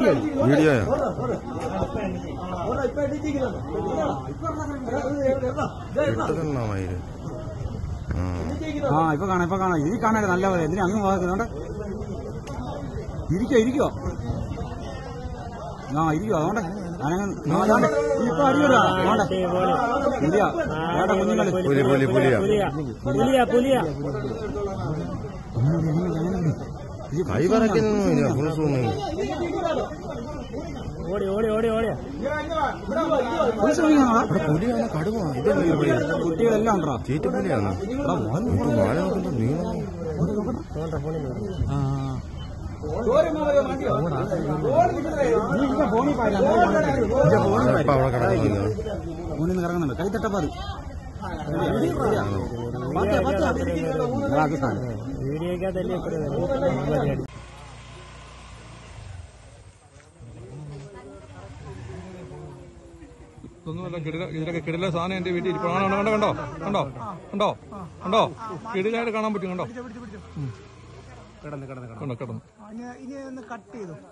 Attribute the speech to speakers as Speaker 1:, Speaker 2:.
Speaker 1: വീഡിയോയാ ഇട്ടതെന്നാ മയില് ആ
Speaker 2: ആ ഇപ്പൊ കാണാം ഇപ്പൊ കാണാം ഇത് കാണാൻ നല്ല പോലെ എന്തിനാ അങ്ങ് പോകാറുണ്ട് ഇരിക്കോ ഇരിക്കോ ആ ഇരിക്കോ അതുകൊണ്ട് അനങ്ങ അതാണ്ട് ഇപ്പൊ അടിയൂടാ അതുകൊണ്ട് പുലിയ ഏട്ടാ കുഞ്ഞുങ്ങള്
Speaker 1: പുലി പുലി പുലിയാ
Speaker 3: പുലിയ പുലിയ
Speaker 1: കൈ പറയ്ക്കുന്നൊന്നുമില്ല ഫുൾ സൂമിങ്
Speaker 3: ഓടി ഓടി ഓടി ഓടിയ
Speaker 1: ഇവിടെ പുലിയാണ് കടുവ ഇതല്ലേ ഈ പുലി
Speaker 2: കുട്ടികളെല്ലാം ഉണ്ടോ
Speaker 1: ചീറ്റപ്പുലിയാണ് ഇത് വാഴ നോക്കുമ്പോ നീളം ഇപ്പൊ അവിടെ കിടക്കുന്നു
Speaker 2: മുന്നിൽ നിന്ന് കറങ്ങുന്നുണ്ട് കൈ തട്ടപ്പാത് പാകിസ്ഥാൻ
Speaker 3: വീഡിയോക്കകത്തല്ലേ ഇത്ര
Speaker 4: ഇതൊന്നുമല്ല കിടില ഇതിലൊക്കെ കിടില സാധനം എന്റെ വീട്ടിൽ ഇരിപ്പോ കണ്ടോ കണ്ടോ കണ്ടോ കണ്ടോ കണ്ടോ കിടിലായിട്ട് കാണാൻ പറ്റും കണ്ടോ കണ്ടോ കിടന്നു കിടന്നു
Speaker 5: ഇനി ഇനി ഒന്ന് കട്ട് ചെയ്തു